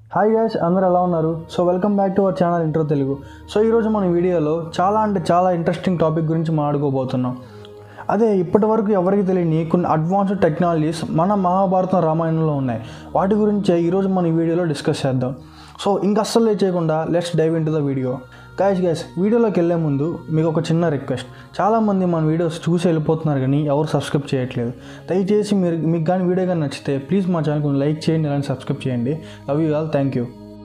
hi guys అందరూ ఎలా ఉన్నారు so welcome back to our channel intro Telugu so ఈరోజు మన వీడియోలో చాలా అంటే చాలా ఇంట్రెస్టింగ్ టాపిక్ గురించి మాట్లాడుకోబోతున్నాం అదే ఇప్పటి వరకు ఎవరికి తెలియని కొన్ని అడ్వాన్స్డ్ టెక్నాలజీస్ మన మహాభారతం రామాయణంలో ఉన్నాయి వాటి గురించే ఈరోజు మన ఈ వీడియోలో డిస్కస్ చేద్దాం సో ఇంకా అస్సలు లేట్ చేయకుండా let's dive into the video guys guys వీడియోలోకి వెళ్ళే ముందు మీకు ఒక చిన్న రిక్వెస్ట్ చాలామంది మన వీడియోస్ చూసి వెళ్ళిపోతున్నారు కానీ ఎవరు సబ్స్క్రైబ్ చేయట్లేదు దయచేసి మీరు మీకు కానీ వీడియో కానీ నచ్చితే ప్లీజ్ మా ఛానల్ కొంచెం లైక్ చేయండి అలానే సబ్స్క్రైబ్ చేయండి love you all thank you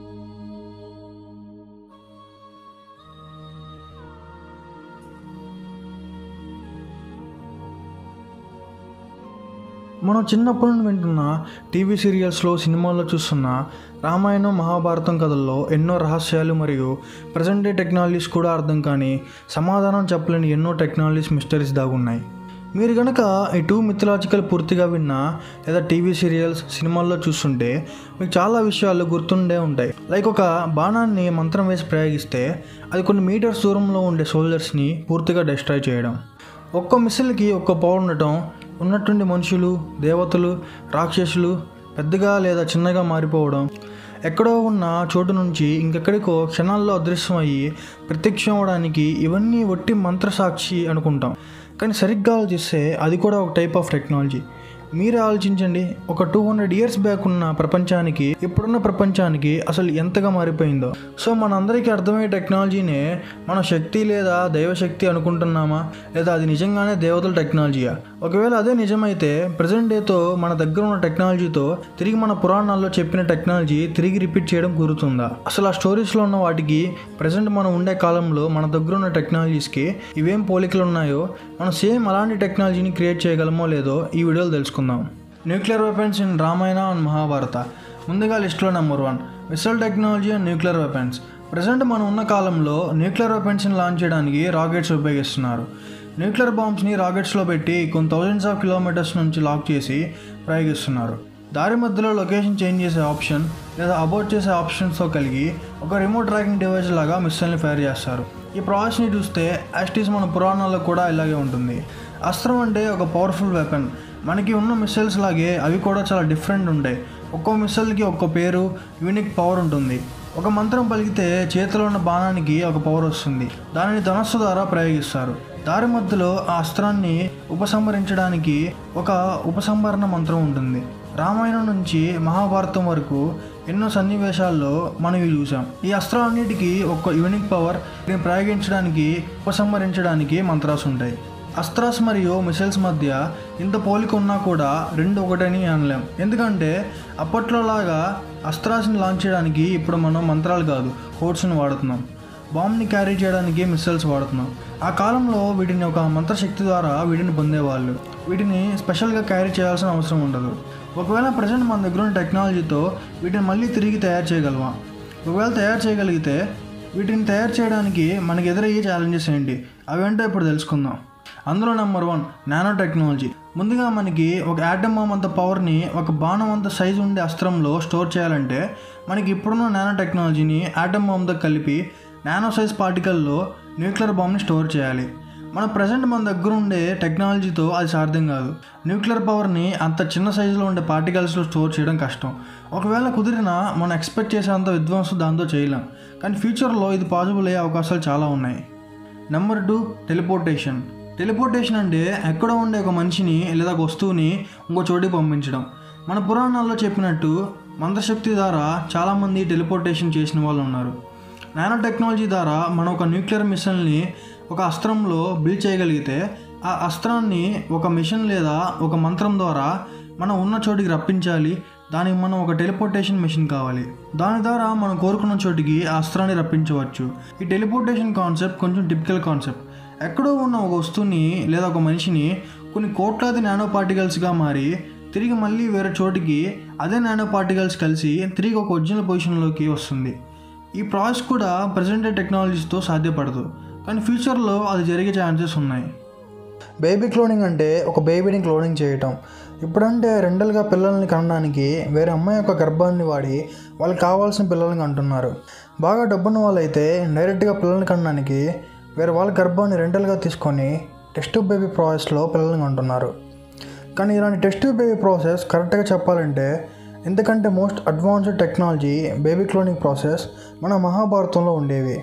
మనం చిన్నప్పటి నుండి వింటున్న టీవీ సీరియల్స్లో సినిమాల్లో చూస్తున్న రామాయణం మహాభారతం కథల్లో ఎన్నో రహస్యాలు మరియు ప్రజెంట్ డే టెక్నాలజీస్ కూడా అర్థం కాని సమాధానం చెప్పలేని ఎన్నో టెక్నాలజీస్ మిస్టరీస్ దాగున్నాయి మీరు కనుక ఈ టూ మిథలాజికల్ పూర్తిగా విన్నా లేదా టీవీ సీరియల్స్ సినిమాల్లో చూస్తుంటే మీకు చాలా విషయాలు గుర్తుండే ఉంటాయి లైక్ ఒక బాణాన్ని మంత్రం వేసి ప్రయోగిస్తే అది కొన్ని మీటర్స్ దూరంలో ఉండే సోల్జర్స్ని పూర్తిగా డిస్ట్రాయ్ చేయడం ఒక్క మిసిల్కి ఒక్క పవర్ ఉండటం ఉన్నటువంటి మనుషులు దేవతలు రాక్షసులు పెద్దగా లేదా చిన్నగా మారిపోవడం ఎక్కడో ఉన్న చోటు నుంచి ఇంకెక్కడికో క్షణాల్లో అదృశ్యం అయ్యి ప్రత్యక్షం అవడానికి ఇవన్నీ ఒట్టి మంత్రసాక్షి అనుకుంటాం కానీ సరిగ్గా ఆలోచిస్తే అది కూడా ఒక టైప్ ఆఫ్ టెక్నాలజీ మీరే ఆలోచించండి ఒక టూ హండ్రెడ్ ఇయర్స్ బ్యాక్ ఉన్న ప్రపంచానికి ఇప్పుడున్న ప్రపంచానికి అసలు ఎంతగా మారిపోయిందో సో మనందరికీ అర్థమయ్యే టెక్నాలజీనే మన శక్తి లేదా దైవశక్తి అనుకుంటున్నామా లేదా అది నిజంగానే దేవతల టెక్నాలజీయా ఒకవేళ అదే నిజమైతే ప్రజెంట్ డేతో మన దగ్గర ఉన్న టెక్నాలజీతో తిరిగి మన పురాణాల్లో చెప్పిన టెక్నాలజీ తిరిగి రిపీట్ చేయడం కుదురుతుందా అసలు ఆ స్టోరీస్లో ఉన్న వాటికి ప్రజెంట్ మనం ఉండే కాలంలో మన దగ్గర ఉన్న టెక్నాలజీస్కి ఇవేం పోలికలు ఉన్నాయో మనం సేమ్ అలాంటి టెక్నాలజీని క్రియేట్ చేయగలమో లేదో ఈ వీడియోలో తెలుసుకుందాం nuclear weapons in Ramayana and Mahabharata ముందుగా లిస్ట్లో number one missile technology and nuclear weapons present మనం ఉన్న కాలంలో న్యూక్లియర్ వెపన్స్ని లాంచ్ చేయడానికి రాకెట్స్ ఉపయోగిస్తున్నారు న్యూక్లియర్ బాంబ్స్ని రాకెట్స్లో పెట్టి కొన్ని థౌజండ్స్ ఆఫ్ కిలోమీటర్స్ నుంచి లాక్ చేసి ప్రయోగిస్తున్నారు దారి మధ్యలో లొకేషన్ చేంజ్ చేసే ఆప్షన్ లేదా అబౌట్ చేసే ఆప్షన్స్తో కలిగి ఒక రిమోట్ ట్రాకింగ్ డివైస్ లాగా మిస్సైల్ని ఫైర్ చేస్తారు ఈ ప్రాసెస్ని చూస్తే యాస్టీస్ మన పురాణాల్లో కూడా ఇలాగే ఉంటుంది అస్త్రం అంటే ఒక పవర్ఫుల్ వెపన్ మనకి ఉన్న మిస్సైల్స్ లాగే అవి కూడా చాలా డిఫరెంట్ ఉంటాయి ఒక్కో మిస్సైల్కి ఒక్కో పేరు యూనిక్ పవర్ ఉంటుంది ఒక మంత్రం పలికితే చేతిలో ఉన్న బాణానికి ఒక పవర్ వస్తుంది దానిని ధనస్సు ద్వారా ప్రయోగిస్తారు దారి మధ్యలో ఆ అస్త్రాన్ని ఉపసంహరించడానికి ఒక ఉపసంహరణ మంత్రం ఉంటుంది రామాయణం నుంచి మహాభారతం వరకు ఎన్నో సన్నివేశాల్లో మనం ఇవి చూసాం ఈ అస్త్రాలన్నిటికీ ఒక యూనిక్ పవర్ దీన్ని ప్రయోగించడానికి ఉపసంహరించడానికి మంత్రాలు ఉంటాయి అస్త్రాస్ మరియు మిసైల్స్ మధ్య ఇంత పోలిక ఉన్నా కూడా రెండు ఒకటని అనలేం ఎందుకంటే అప్పట్లో లాగా అస్త్రాస్ని లాంచ్ చేయడానికి ఇప్పుడు మనం మంత్రాలు కాదు కోడ్స్ని వాడుతున్నాం బాంబ్ని క్యారీ చేయడానికి మిస్సైల్స్ వాడుతున్నాం ఆ కాలంలో వీటిని ఒక మంత్రశక్తి ద్వారా వీటిని పొందేవాళ్ళు వీటిని స్పెషల్గా క్యారీ చేయాల్సిన అవసరం ఉండదు ఒకవేళ ప్రజెంట్ మన దగ్గర ఉన్న టెక్నాలజీతో వీటిని మళ్ళీ తిరిగి తయారు చేయగలమా ఒకవేళ తయారు చేయగలిగితే వీటిని తయారు చేయడానికి మనకి ఎదురయ్యే ఛాలెంజెస్ ఏంటి అవేంటో ఇప్పుడు తెలుసుకుందాం అందులో నెంబర్ వన్ నానో టెక్నాలజీ ముందుగా మనకి ఒక యాటమ్ బాంబ్ అంత పవర్ని ఒక బాణం అంత సైజు ఉండే అస్త్రంలో స్టోర్ చేయాలంటే మనకి ఇప్పుడున్న నానో టెక్నాలజీని యాటమ్ బాంబ్తో కలిపి నానో సైజ్ పార్టికల్లో న్యూక్లియర్ బాంబ్ని స్టోర్ చేయాలి మన ప్రజెంట్ మన దగ్గర ఉండే టెక్నాలజీతో అది సాధ్యం కాదు న్యూక్లియర్ పవర్ని అంత చిన్న సైజులో ఉండే పార్టికల్స్లో స్టోర్ చేయడం కష్టం ఒకవేళ కుదిరినా మనం ఎక్స్పెక్ట్ చేసేంత విధ్వంసం దాంతో చేయలేం కానీ ఫ్యూచర్లో ఇది పాసిబుల్ అయ్యే అవకాశాలు చాలా ఉన్నాయి నెంబర్ టూ టెలిపోర్టేషన్ టెలిపోర్టేషన్ అంటే ఎక్కడ ఉండే ఒక మనిషిని లేదా ఒక వస్తువుని ఇంకో చోటికి పంపించడం మన పురాణాల్లో చెప్పినట్టు మంత్రశక్తి ద్వారా చాలామంది టెలిపోర్టేషన్ చేసిన వాళ్ళు ఉన్నారు నానో టెక్నాలజీ ద్వారా మనం ఒక న్యూక్లియర్ మిషన్ని ఒక అస్త్రంలో బిల్డ్ చేయగలిగితే ఆ అస్త్రాన్ని ఒక మిషన్ లేదా ఒక మంత్రం ద్వారా మనం ఉన్న చోటికి రప్పించాలి దానికి మనం ఒక టెలిపోర్టేషన్ మిషన్ కావాలి దాని ద్వారా మనం కోరుకున్న చోటికి ఆ అస్త్రాన్ని రప్పించవచ్చు ఈ టెలిపోర్టేషన్ కాన్సెప్ట్ కొంచెం టిపికల్ కాన్సెప్ట్ ఎక్కడో ఉన్న ఒక వస్తువుని లేదా ఒక మనిషిని కొన్ని కోట్లాది నానో పార్టికల్స్గా మారి తిరిగి మళ్ళీ వేరే చోటికి అదే నానో పార్టికల్స్ కలిసి తిరిగి ఒక ఒరిజినల్ పొజిషన్లోకి వస్తుంది ఈ ప్రాసెస్ కూడా ప్రజెంట్ టెక్నాలజీస్తో సాధ్యపడదు కానీ ఫ్యూచర్లో అది జరిగే ఛాన్సెస్ ఉన్నాయి బేబీ క్లోనింగ్ అంటే ఒక బేబీని క్లోనింగ్ చేయటం ఇప్పుడంటే రెండలుగా పిల్లల్ని కనడానికి వేరే అమ్మాయి యొక్క గర్భాన్ని వాడి వాళ్ళకి కావాల్సిన పిల్లల్ని కంటున్నారు బాగా డబ్బున్న వాళ్ళైతే డైరెక్ట్గా పిల్లల్ని కనడానికి వేరే వాళ్ళ గర్భాన్ని రెండలుగా తీసుకొని టెస్ట్ బేబీ ప్రాసెస్లో పిల్లల్ని కంటున్నారు కానీ ఇలాంటి టెస్ట్ బేబీ ప్రాసెస్ కరెక్ట్గా చెప్పాలంటే ఎందుకంటే most advanced technology baby cloning process మన మహాభారతంలో ఉండేవి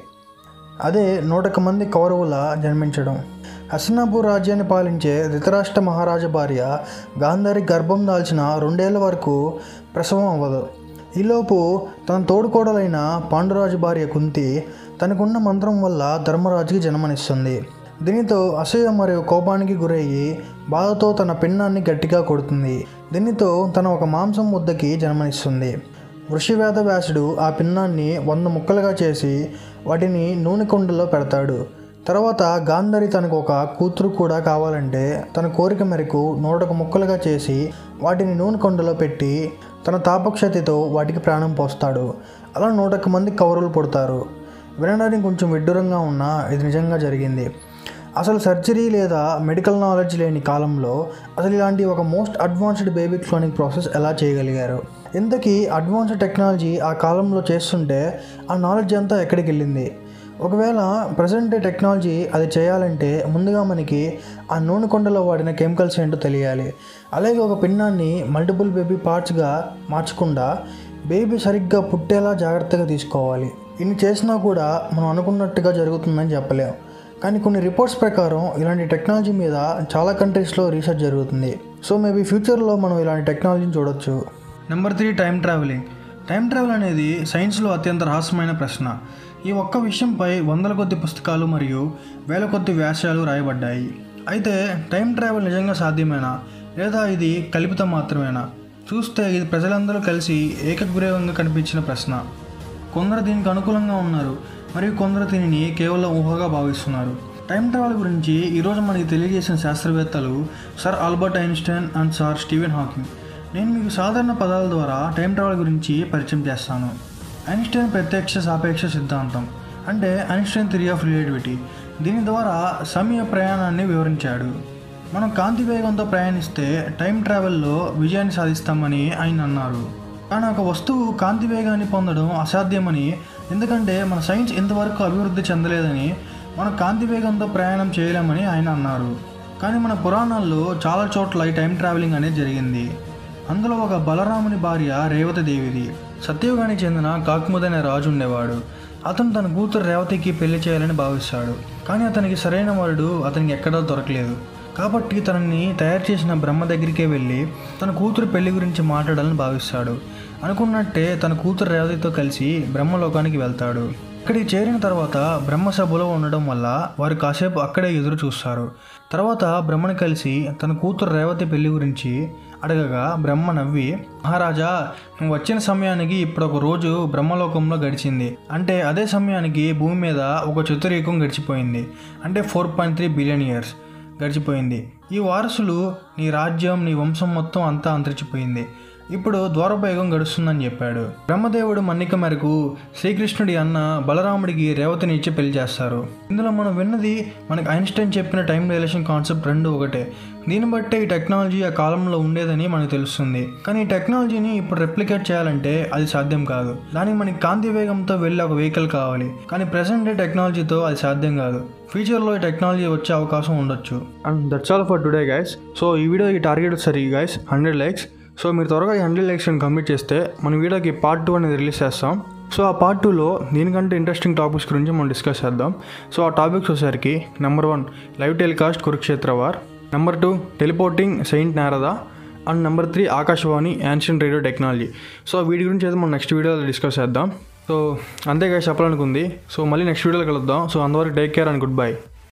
అదే నూటొక్క మంది కౌరవుల జన్మించడం హస్తినాపూర్ రాజ్యాన్ని పాలించే ధృతరాష్ట్ర మహారాజు భార్య గాంధారి గర్భం దాల్చిన రెండేళ్ల వరకు ప్రసవం అవ్వదు ఈలోపు తన తోడుకోడలైన పాండురాజు భార్య కుంతి తనకున్న మంత్రం వల్ల ధర్మరాజుకి జన్మనిస్తుంది దీనితో అసూయ మరియు కోపానికి గురయ్యి బాధతో తన పిన్నాన్ని గట్టిగా కొడుతుంది దీనితో తన ఒక మాంసం ముద్దకి జన్మనిస్తుంది వృషివేద వ్యాసుడు ఆ పిన్నాన్ని వంద ముక్కలుగా చేసి వాటిని నూనె కుండలో పెడతాడు తర్వాత గాంధారి తనకు ఒక కూతురు కూడా కావాలంటే తన కోరిక మేరకు నూటొక ముక్కలుగా చేసి వాటిని నూనె కొండలో పెట్టి తన తాపక్షతితో వాటికి ప్రాణం పోస్తాడు అలా నూటొక్క మంది కౌరవులు పుడతారు వినడానికి కొంచెం విడ్డూరంగా ఉన్నా ఇది నిజంగా జరిగింది అసలు సర్జరీ లేదా మెడికల్ నాలెడ్జ్ లేని కాలంలో అసలు ఇలాంటి ఒక most advanced baby cloning process ఎలా చేయగలిగారు ఇంతకీ అడ్వాన్స్డ్ టెక్నాలజీ ఆ కాలంలో చేస్తుంటే ఆ నాలెడ్జ్ అంతా ఎక్కడికి వెళ్ళింది ఒకవేళ ప్రజెంట్ డే టెక్నాలజీ అది చేయాలంటే ముందుగా మనకి ఆ నూనె కొండలో వాడిన కెమికల్స్ ఏంటో తెలియాలి అలాగే ఒక పిన్నాన్ని మల్టిపుల్ బేబీ పార్ట్స్గా మార్చకుండా బేబీ సరిగ్గా పుట్టేలా జాగ్రత్తగా తీసుకోవాలి ఇన్ని చేసినా కూడా మనం అనుకున్నట్టుగా జరుగుతుందని చెప్పలేం కానీ కొన్ని రిపోర్ట్స్ ప్రకారం ఇలాంటి టెక్నాలజీ మీద చాలా కంట్రీస్లో రీసెర్చ్ జరుగుతుంది సో మేబీ ఫ్యూచర్లో మనం ఇలాంటి టెక్నాలజీని చూడొచ్చు number three time travelling time travel అనేది సైన్స్లో అత్యంత రహస్యమైన ప్రశ్న ఈ ఒక్క విషయంపై వందల కొద్ది పుస్తకాలు మరియు వేల కొద్ది వ్యాసాలు రాయబడ్డాయి అయితే టైం ట్రావెల్ నిజంగా సాధ్యమేనా లేదా ఇది కల్పితం మాత్రమేనా చూస్తే ఇది ప్రజలందరూ కలిసి ఏకగ్రీవంగా కనిపించిన ప్రశ్న కొందరు దీనికి అనుకూలంగా ఉన్నారు మరియు కొందరు దీనిని కేవలం ఊహగా భావిస్తున్నారు టైం ట్రావెల్ గురించి ఈరోజు మనకి తెలియజేసిన శాస్త్రవేత్తలు sir Albert Einstein and sir Stephen Hawking నేను మీకు సాధారణ పదాల ద్వారా టైం ట్రావెల్ గురించి పరిచయం చేస్తాను ఐన్స్టైన్ ప్రత్యక్ష సాపేక్ష సిద్ధాంతం అంటే ఐన్స్టైన్ థిరీ ఆఫ్ రిలేటివిటీ దీని ద్వారా సమయ ప్రయాణాన్ని వివరించాడు మనం కాంతి వేగంతో ప్రయాణిస్తే టైం ట్రావెల్లో విజయాన్ని సాధిస్తామని ఆయన అన్నారు కానీ ఒక వస్తువు కాంతి వేగాన్ని పొందడం అసాధ్యమని ఎందుకంటే మన సైన్స్ ఇంతవరకు అభివృద్ధి చెందలేదని మనం కాంతి వేగంతో ప్రయాణం చేయలేమని ఆయన అన్నారు కానీ మన పురాణాల్లో చాలా చోట్ల ఈ టైం ట్రావెలింగ్ అనేది జరిగింది అందులో ఒక బలరాముని భార్య రేవతి దేవిది సత్యయుగానికి చెందిన కాకుముద్ అనే రాజు ఉండేవాడు అతను తన కూతురు రేవతికి పెళ్లి చేయాలని భావిస్తాడు కానీ అతనికి సరైన వరుడు అతనికి ఎక్కడా దొరకలేదు కాబట్టి తనని తయారు చేసిన బ్రహ్మ దగ్గరికే వెళ్ళి తన కూతురు పెళ్లి గురించి మాట్లాడాలని భావిస్తాడు అనుకున్నట్టే తన కూతురు రేవతితో కలిసి బ్రహ్మలోకానికి వెళ్తాడు ఇక్కడికి చేరిన తర్వాత బ్రహ్మ సభలో ఉండడం వల్ల వారు కాసేపు అక్కడే ఎదురు చూస్తారు తర్వాత బ్రహ్మని కలిసి తన కూతురు రేవతి పెళ్లి గురించి అడగగా బ్రహ్మ నవ్వి మహారాజా నువ్వు వచ్చిన సమయానికి ఇప్పుడు ఒక రోజు బ్రహ్మలోకంలో గడిచింది అంటే అదే సమయానికి భూమి మీద ఒక చతుర్యుగం గడిచిపోయింది అంటే four point three billion years గడిచిపోయింది ఈ వారసులు నీ రాజ్యం నీ వంశం మొత్తం అంతా అంతరించిపోయింది ఇప్పుడు ద్వారపయోగం గడుస్తుందని చెప్పాడు బ్రహ్మదేవుడు మన్నిక మేరకు శ్రీకృష్ణుడి అన్న బలరాముడికి రేవతిని ఇచ్చి పెళ్లి చేస్తారు ఇందులో మనం విన్నది మనకి ఐన్స్టైన్ చెప్పిన టైం రిలేషన్ కాన్సెప్ట్ రెండు ఒకటే దీన్ని బట్టే ఈ టెక్నాలజీ ఆ కాలంలో ఉండేదని మనకు తెలుస్తుంది కానీ ఈ టెక్నాలజీని ఇప్పుడు రెప్లికేట్ చేయాలంటే అది సాధ్యం కాదు దానికి మనకి కాంతి వేగంతో వెళ్ళే ఒక వెహికల్ కావాలి కానీ ప్రెసెంట్ డే టెక్నాలజీతో అది సాధ్యం కాదు ఫ్యూచర్లో ఈ టెక్నాలజీ వచ్చే అవకాశం ఉండొచ్చు and that's all for today guys so ఈ వీడియోకి టార్గెట్ సరి గైస్ హండ్రెడ్ లైక్స్ సో మీరు త్వరగా ఈ హండ్రెడ్ లైక్స్ కంప్లీట్ చేస్తే మన వీడియోకి పార్ట్ టూ అనేది రిలీజ్ చేస్తాం సో ఆ పార్ట్ టూలో దీనికంటే ఇంట్రెస్టింగ్ టాపిక్స్ గురించి మనం డిస్కస్ చేద్దాం సో ఆ టాపిక్స్ వచ్చేసరికి number one live telecast Kurukshetra war number two teleporting saint Narada and number three Akashvani ancient radio technology so వీటి గురించి అయితే మనం నెక్స్ట్ వీడియోలో డిస్కస్ చేద్దాం సో అంతే guys చెప్పాలనుకుంది సో మళ్ళీ నెక్స్ట్ వీడియోలో కలుద్దాం సో అంతవరకు take care and good bye